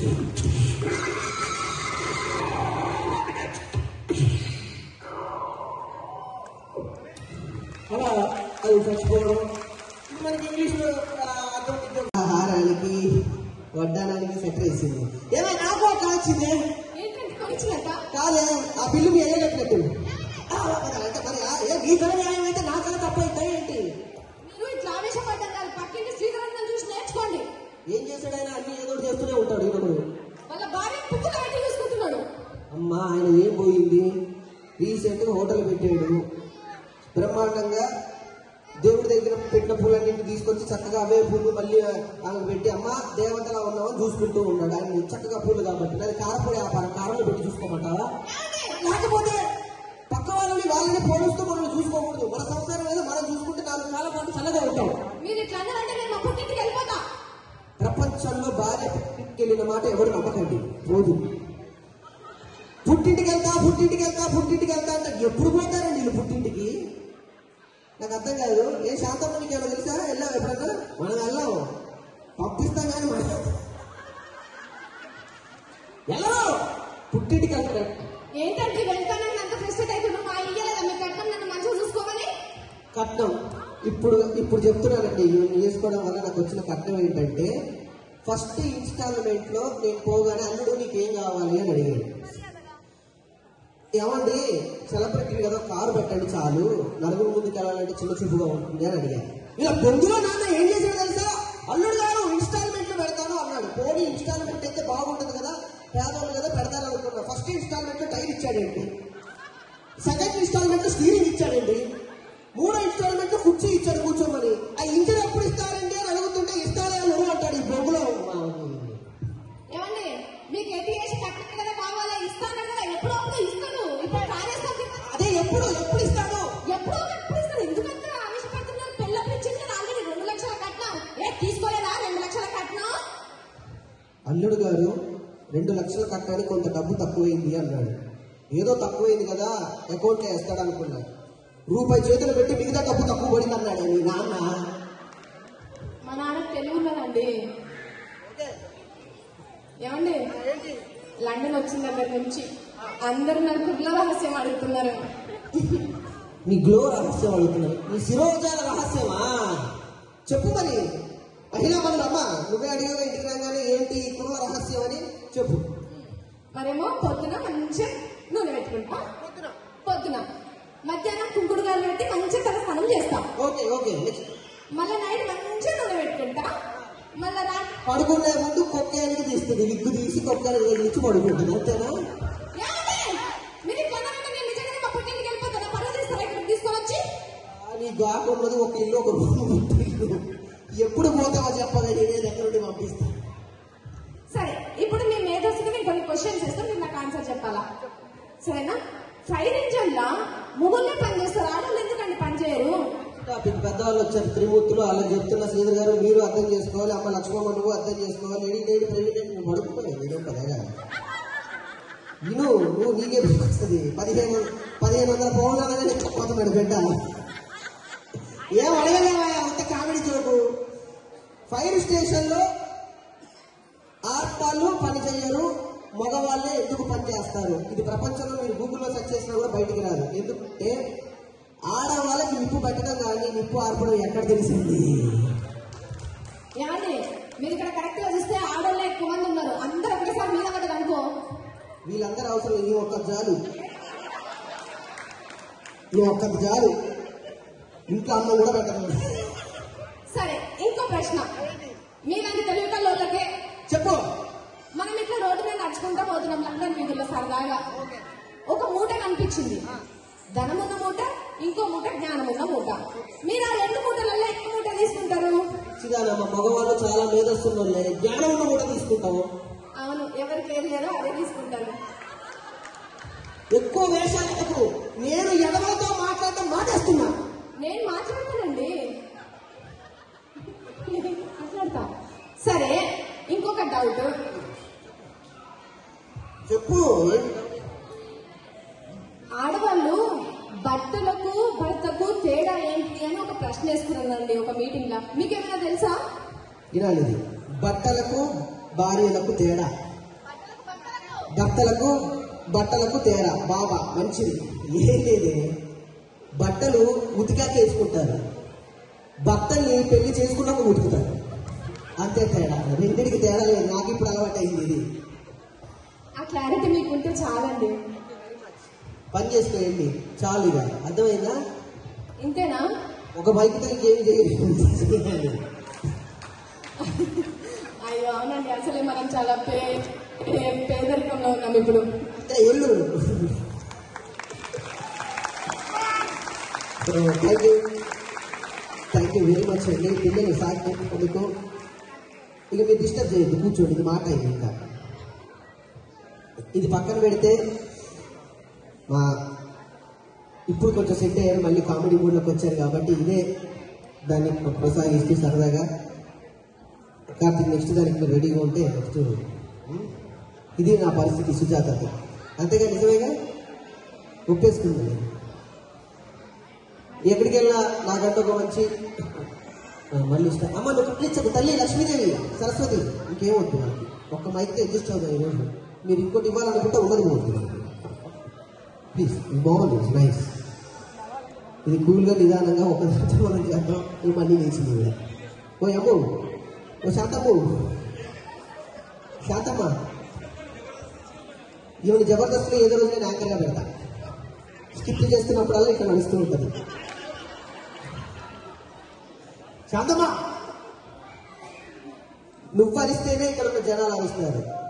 అలా అది చచ్చిపోవడం మనకి ఇంగ్లీష్లో ఆ, అర్థం ఇద్దం. ఆహారానికి వడ్డానానికి సెట్ వేసింది ఏమో నాకు ఒక వచ్చింది ఏంటంటే కొనిచ్చినట్ట కాదే ఆ బిల్లు మీ అయ్యగట్టినట్టు ఆ, మరి అంటే మరి ఆ, ఏ మీ కళ న్యాయం అయితే నా కళ తప్ప అవుతా ఏంటి మీరు ఇట్లా ఆవేశపడ్డం కాదు పక్కింటి శ్రీధరన్ చూసి నేర్చుకోండి ఏం చేశాడైనా అన్ని ఏదో ఒకటి చేస్తూనే ఉంటాడు ఈయనడు వాళ్ళ భార్య పువ్వులు పెట్టి చూసుకుంటున్నాడు అమ్మా ఆయన ఏం పోయింది రీసెంట్ గా హోటల్ పెట్టాడు బ్రహ్మాండంగా దేవుడి దగ్గర పెట్టిన పూలన్నింటి తీసుకొచ్చి చక్కగా అవే పూలు మళ్ళీ ఆమె పెట్టి అమ్మ దేవతలా ఉన్నామని చూసుకుంటూ ఉన్నాడు ఆయన చక్కగా పూలు కాబట్టి అది కారపొడి వ్యాపారం కారంలో పెట్టి చూసుకోమంటావా లేకపోతే పక్క వాళ్ళని వాళ్ళని పోలుస్తూ మనం చూసుకోకూడదు మన సంసారం ఏదో మనం చూసుకుంటే నాలుగు కాలం పాటు చల్లగా ఉంటాం మీరు ఇట్లా అన్నారంటే నేను మా పుట్టింటికి వెళ్ళిపోతా ప్రపంచంలో భార్య పుట్టింటికి వెళ్ళిన మాట ఎవరు నమ్మకండి రోజు పుట్టింటికి వెళ్తా పుట్టింటికి వెళ్తా పుట్టింటికి వెళ్తా అంటే ఎప్పుడు పోతారండి వీళ్ళు పుట్టింటికి నాకు అర్థం కాదు ఏ శాంతం నీకు ఏమైనా తెలుసా వెళ్ళావు ఎప్పుడన్నా మనం వెళ్ళాము పంపిస్తాం కానీ మనం వెళ్ళరు పుట్టింటికి వెళ్తారు ఏంటంటే వెళ్తానని అంత ఫ్రస్ట్రేట్ అవుతున్నావు మా ఇయ్యలేదా మీ కట్టం నన్ను మంచిగా చూసుకోమని కట్నం ఇప్పుడు ఇప్పుడు చెప్తున్నానండి ఇవన్నీ చేసుకోవడం వల్ల నాకు వచ్చిన కట్నం ఏంటంటే ఫస్ట్ ఇన్స్టాల్మెంట్ లో నేను పోగానే అల్లుడు నీకేం కావాలి అని అడిగాడు ఏమండి సెలబ్రిటీ కదా కారు పెట్టండి చాలు నలుగురు ముందుకు వెళ్ళాలంటే చిన్న చూపుగా ఉంటుంది అని అడిగాను ఇలా బొందులో నాన్న ఏం చేశాడు తెలుసా అల్లుడు గారు ఇన్స్టాల్మెంట్ లో పెడతాను అన్నాడు పోనీ ఇన్స్టాల్మెంట్ అయితే బాగుంటుంది కదా పేదవాళ్ళు కదా పెడతారు అనుకున్నా ఫస్ట్ ఇన్స్టాల్మెంట్ లో టైర్ ఇచ్చాడేంటి సెకండ్ ఇన్స్టాల్మెంట్ లో స్టీరింగ్ ఇచ్చాడండి మూడో ఇన్స్టాల్మెంట్ లో కుర్చీ ఇచ్చాడు కూర్చోమని ఆ ఇంజిన్ ఎప్పుడు ఇస్తారండి అని అడుగుతుంటే ఇస్తారా నువ్వు అంటాడు ఈ బొంగులో ఏమండి మీకు ఎట్టి చేసి కట్టం కదా కావాలా ఇస్తాను కదా ఎప్పుడో అప్పుడు ఇస్తాను ఇప్పుడు రాజేస్తాను అదే ఎప్పుడు ఎప్పుడు ఇస్తాడు ఎప్పుడో ఎప్పుడు ఇస్తాను ఎందుకంత ఆవేశపడుతున్నారు పెళ్ళప్పుడు ఇచ్చింది కదా ఆల్రెడీ రెండు లక్షల కట్నం ఏ తీసుకోలేదా రెండు లక్షల కట్నం అల్లుడు గారు రెండు లక్షలు కట్టడానికి కొంత డబ్బు తక్కువైంది అన్నాడు ఏదో తక్కువైంది కదా అకౌంట్ లో వేస్తాడు అనుకున్నా రూపాయి చేతులు పెట్టి మిగతా డబ్బు తక్కువ పడింది అన్నాడు మీ నాన్న మా నాన్న తెలివి ఉన్నదండి ఏమండి లండన్ వచ్చిన దగ్గర నుంచి అందరు నన్ను కుట్ల రహస్యం అడుగుతున్నారు నీ గ్లో రహస్యం అడుగుతున్నాడు నీ శిరోజాల రహస్యమా చెప్పు మరి మహిళా మనులు అమ్మ నువ్వే అడిగావు ఇంటికి రాగానే ఏంటి ఈ కుర్ర రహస్యం అని చెప్పు మరేమో పొద్దున మంచిగా నూనె పెట్టుకుంటా పొద్దున మధ్యాహ్నం కుంకుడు గారు పెట్టి మంచిగా తల స్నానం చేస్తాం ఓకే ఓకే నెక్స్ట్ మళ్ళీ నైట్ మంచిగా నూనె పెట్టుకుంటా మళ్ళీ రాత్రి పడుకునే ముందు కొక్కేనికి తీస్తుంది విగ్గు తీసి కొక్కేనికి తగిలించి పడుకుంటుంది అంతేనా ఏమండి? మీరు ఇట్లా అన్నారంటే నేను నిజంగానే మా పుట్టింటికి వెళ్ళిపోతాను పరువు తీస్తారా ఇక్కడ తీసుకొని వచ్చి నీ గాకు ఉన్నది ఒక ఇల్లు ఒక రూమ్ ఇల్లు ఎప్పుడు పోతావో చెప్పగా నేనే దగ్గర నుండి పంపిస్తా సరే ఇప్పుడు మీ మేధస్సుకి నేను కొన్ని క్వశ్చన్స్ ఇస్తాను మీరు నాకు ఆన్సర్ చెప్పాలా సరేనా ఫైర్ ఇంజన్ లా మొగుళ్ళే పని చేస్తారు ఆడవాళ్ళు ఎందుకండి పని చేయరు టాపిక్ పెద్దవాళ్ళు వచ్చారు త్రిమూర్తులు అలా చెప్తున్న శ్రీధర్ గారు మీరు అర్థం చేసుకోవాలి అమ్మ లక్ష్మమ్మ నువ్వు అర్థం చేసుకోవాలి ఏడి ఏడి ప్రెసిడెంట్ నువ్వు పడుకుపోయావు నేను పదేగా విను నువ్వు నీకే వస్తుంది పదిహేను పదిహేను వందల పౌన్లు అనగానే పోతున్నాడు బిడ్డ ఏం అడగలేవా అంత కామెడీ చోటు ఫైర్ స్టేషన్ లో ఆడవాళ్ళు పని చేయరు మగవాళ్ళే ఎందుకు పని చేస్తారు ఇది ప్రపంచంలో మీరు గూగుల్లో సెర్చ్ చేసినా కూడా బయటికి రాదు ఎందుకంటే ఆడవాళ్ళకి నిప్పు పెట్టడం కానీ నిప్పు ఆర్పడం ఎక్కడ తెలిసింది ఏమండి మీరు ఇక్కడ కరెక్ట్ గా చూస్తే ఆడవాళ్ళే ఎక్కువ మంది ఉన్నారు అందరూ ఒకటేసారి మీద పడ్డది అనుకో వీళ్ళందరూ అవసరం ఈ ఒక్క జాలు ఈ ఒక్క జాలు ఇంట్లో అన్నం కూడా పెట్టదు సరే ఇంకో ప్రశ్న మీలాంటి తెలివి కల్లోళ్ళకే చెప్పు మనం ఇట్లా రోడ్డు మీద నడుచుకుంటా పోతున్నాం లండన్ వీధుల్లో సరదాగా ఒక మూట కనిపించింది ధనమున్న మూట ఇంకో మూట జ్ఞానమున్న మూట మీరు ఆ రెండు మూటలలో ఎక్కువ మూట తీసుకుంటారు చిదానమ్మ మగవాళ్ళు చాలా మేధస్తున్నోళ్ళే జ్ఞానం ఉన్న కూడా తీసుకుంటాము అవును ఎవరికి ఏది లేదో అదే తీసుకుంటారు ఎక్కువ వేషాలకు నేను ఎడవలతో మాట్లాడటం మాటేస్తున్నా నేను మాట్లాడతానండి మాట్లాడతా సరే ఇంకొక డౌట్ చెప్పు ఆడవాళ్ళు బట్టలకు భర్తకు తేడా ఏంటి అని ఒక ప్రశ్న వేసుకున్నానండి ఒక మీటింగ్ లో మీకేమైనా తెలుసా వినాలి ఇది. బట్టలకు భార్యలకు తేడా భర్తలకు బట్టలకు తేడా బాబా మంచిది ఏం లేదే బట్టలు ఉతికాక వేసుకుంటారు భర్తల్ని పెళ్లి చేసుకున్నాక ఉతుకుతారు అంతే తేడా రెండింటికి తేడా లేదు నాకు ఇప్పుడు అలవాటు అయింది ఇది ఆ క్లారిటీ మీకుంటే చాలండి పని చేసుకోండి చాలు ఇక అర్థమైందా ఇంతేనా ఒక బైక్తో ఇంకేమి చేయలేదు అయ్యో అవునండి అసలే మనం చాలా పే పే- పేదరికంలో ఉన్నాం ఇప్పుడు అంటే ఎల్లు thank you thank you very much అండి పిల్లలు సాగినందుకు ఇక మీరు డిస్టర్బ్ చేయొద్దు కూర్చోండి ఇది మాట ఇది ఇంకా ఇది పక్కన పెడితే మా ఇప్పుడు కొంచెం సెట్ అయ్యారు మళ్ళీ కామెడీ మూడ్లోకి వచ్చారు కాబట్టి ఇదే దాన్ని కొనసాగిస్తూ సరదాగా కార్తీక్ నెక్స్ట్ దానికి మీరు రెడీగా ఉంటే నెక్స్ట్ ఇది నా పరిస్థితి సుజాతకి అంతేగా నిజమేగా ఒప్పేసుకుంది ఎక్కడికి వెళ్ళినా నాకంటూ ఒక మంచి ఆ, మళ్ళీ ఇష్టం అమ్మ నువ్వు ఇచ్చకు తల్లి లక్ష్మీదేవి సరస్వతి ఇంకేం వద్దు నాకు ఒక్క మైక్తో అడ్జస్ట్ అవుతుంది ఈరోజు మీరు ఇంకోటి ఇవ్వాలనుకుంటే ఉండదు పోతుంది ప్లీజ్ ఇది బాగుంది నైస్ ఇది కూల్గా నిదానంగా ఒక దాంతో మనం చేద్దాం ఇది మళ్ళీ లేచింది ఈవిడ. ఓ అమ్ము ఓ శాంతమ్ము శాంతమ్మ ఈవిడ జబర్దస్త్లో ఏదో రోజు నేను యాంకర్గా పెడతా స్కిప్ చేస్తున్నప్పుడల్లా ఇక్కడ నడుస్తూ ఉంటుంది శాంతమ్మ నువ్వు అరిస్తేనే ఇక్కడ ఉన్న జనాలు అరుస్తున్నారు